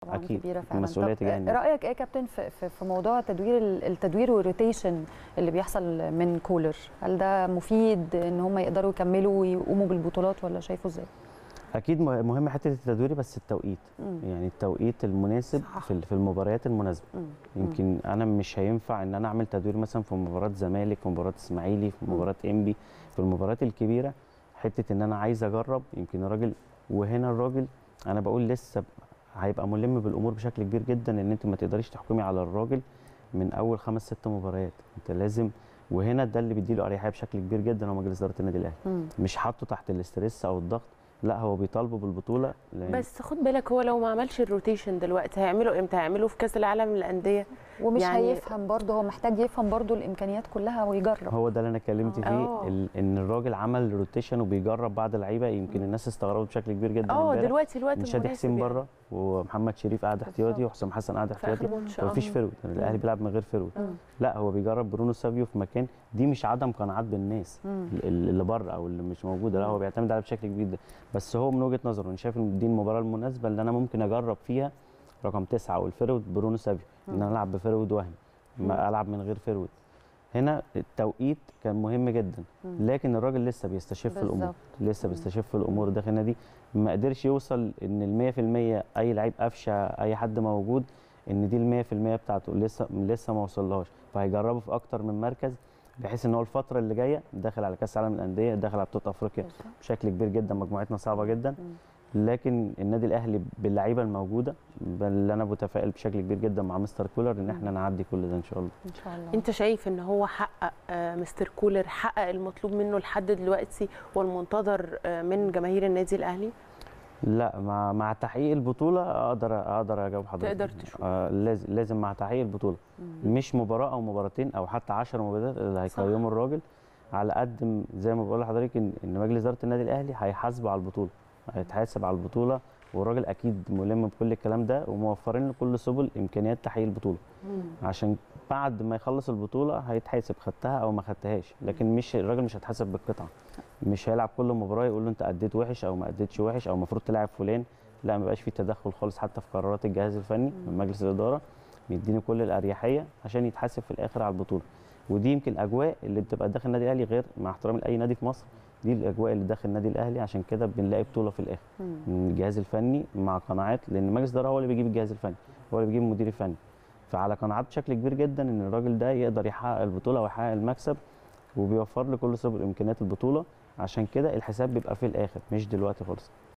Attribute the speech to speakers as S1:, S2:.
S1: طبعا
S2: أكيد.
S1: كبيره فعلا
S2: المسؤولية
S1: طب
S2: تجاه النادي.
S1: رايك ايه يا كابتن في, في, في موضوع تدوير ال- التدوير والروتيشن اللي بيحصل من كولر هل ده مفيد ان هم يقدروا يكملوا ويقوموا بالبطولات ولا شايفه ازاي
S2: اكيد مه- مهم حته التدوير بس التوقيت
S1: مم.
S2: يعني التوقيت المناسب
S1: صح.
S2: في ال- في المباريات المناسبه
S1: مم.
S2: يمكن انا مش هينفع ان انا اعمل تدوير مثلا في مباراه زمالك في مباراه اسماعيلي في
S1: مم.
S2: مباراه انبي في المباريات الكبيره حته ان انا عايز اجرب يمكن الراجل وهنا الراجل انا بقول لسه ب- هيبقى ملم بالامور بشكل كبير جدا ان انت ما تقدريش تحكمي على الراجل من اول خمس ست مباريات انت لازم وهنا ده اللي بيديله اريحيه بشكل كبير جدا هو مجلس اداره النادي الاهلي
S1: مم.
S2: مش حاطه تحت الاسترس او الضغط لا هو بيطالبه بالبطوله لأن
S3: بس خد بالك هو لو ما عملش الروتيشن دلوقتي هيعمله امتى هيعمله في كاس العالم للانديه
S1: ومش
S3: يعني-
S1: هيفهم برضه هو محتاج يفهم برضه الامكانيات كلها ويجرب
S2: هو ده اللي انا اتكلمت فيه
S3: آه.
S2: ال- ان الراجل عمل روتيشن وبيجرب بعض اللعيبه يمكن الناس استغربوا بشكل كبير جدا
S3: اه
S2: امبارح.
S3: دلوقتي الوقت
S2: ان شادي
S3: مناسب
S2: حسين
S3: يعني.
S2: بره ومحمد شريف قاعد احتياطي
S1: بالظبط.
S2: وحسام حسن قاعد
S3: في
S2: احتياطي
S3: اخر ماتش
S2: ومفيش
S3: آه.
S2: فيرود الاهلي بيلعب من غير فيرود
S1: مم.
S2: لا هو بيجرب برونو سافيو في مكان دي مش عدم قناعات بالناس
S1: مم.
S2: ال- اللي بره او اللي مش موجوده لا هو بيعتمد عليها بشكل كبير جدا بس هو من وجهه نظره انا شايف ان دي المباراه المناسبه اللي انا ممكن اجرب فيها رقم تسعه والفيرود برونو سافيو ان انا العب بفيرود وهمي ما العب من غير فيرود هنا التوقيت كان مهم جدا
S1: مم.
S2: لكن الراجل لسه بيستشف الامور
S1: بالظبط.
S2: لسه
S1: مم.
S2: بيستشف الامور داخل النادي ما قدرش يوصل ان ال 100% اي لعيب قفشه اي حد موجود ان دي ال 100% بتاعته لسه لسه ما وصلهاش فهيجربه في اكتر من مركز بحيث ان هو الفتره اللي جايه داخل على كاس العالم للانديه داخل على بطوله افريقيا
S1: بالظبط.
S2: بشكل كبير جدا مجموعتنا صعبه جدا
S1: مم.
S2: لكن النادي الاهلي باللعيبه الموجوده بل انا متفائل بشكل كبير جدا مع مستر كولر ان احنا نعدي كل ده ان شاء الله
S1: ان شاء الله
S3: انت شايف ان هو حقق آه، مستر كولر حقق المطلوب منه لحد دلوقتي والمنتظر آه، من جماهير النادي الاهلي
S2: لا مع مع تحقيق البطوله اقدر اقدر اجاوب حضرتك
S3: تقدر تشوف.
S2: آه لازم لازم مع تحقيق البطوله
S1: مم.
S2: مش مباراه او مباراتين او حتى 10 مباريات اللي
S3: صح.
S2: هيقيموا الراجل على قد م- زي ما بقول لحضرتك ان ان مجلس اداره النادي الاهلي هيحاسبه على البطوله هيتحاسب على البطوله والراجل اكيد ملم بكل الكلام ده وموفرين له كل سبل امكانيات تحقيق البطوله عشان بعد ما يخلص البطوله هيتحاسب خدتها او ما خدتهاش لكن مش الراجل مش هيتحاسب بالقطعه مش هيلعب كل مباراه يقول له انت اديت وحش او ما اديتش وحش او المفروض تلعب فلان لا ما بقاش في تدخل خالص حتى في قرارات الجهاز الفني من مجلس الاداره بيديني كل الاريحيه عشان يتحاسب في الاخر على البطوله ودي يمكن الاجواء اللي بتبقى داخل النادي الاهلي غير مع احترامي لاي نادي في مصر دي الاجواء اللي داخل النادي الاهلي عشان كده بنلاقي بطوله في الاخر
S1: مم.
S2: من الجهاز الفني مع قناعات لان مجلس الاداره هو اللي بيجيب الجهاز الفني هو اللي بيجيب المدير الفني فعلى قناعات بشكل كبير جدا ان الراجل ده يقدر يحقق البطوله ويحقق المكسب وبيوفر له كل سبل امكانيات البطوله عشان كده الحساب بيبقى في الاخر مش دلوقتي خالص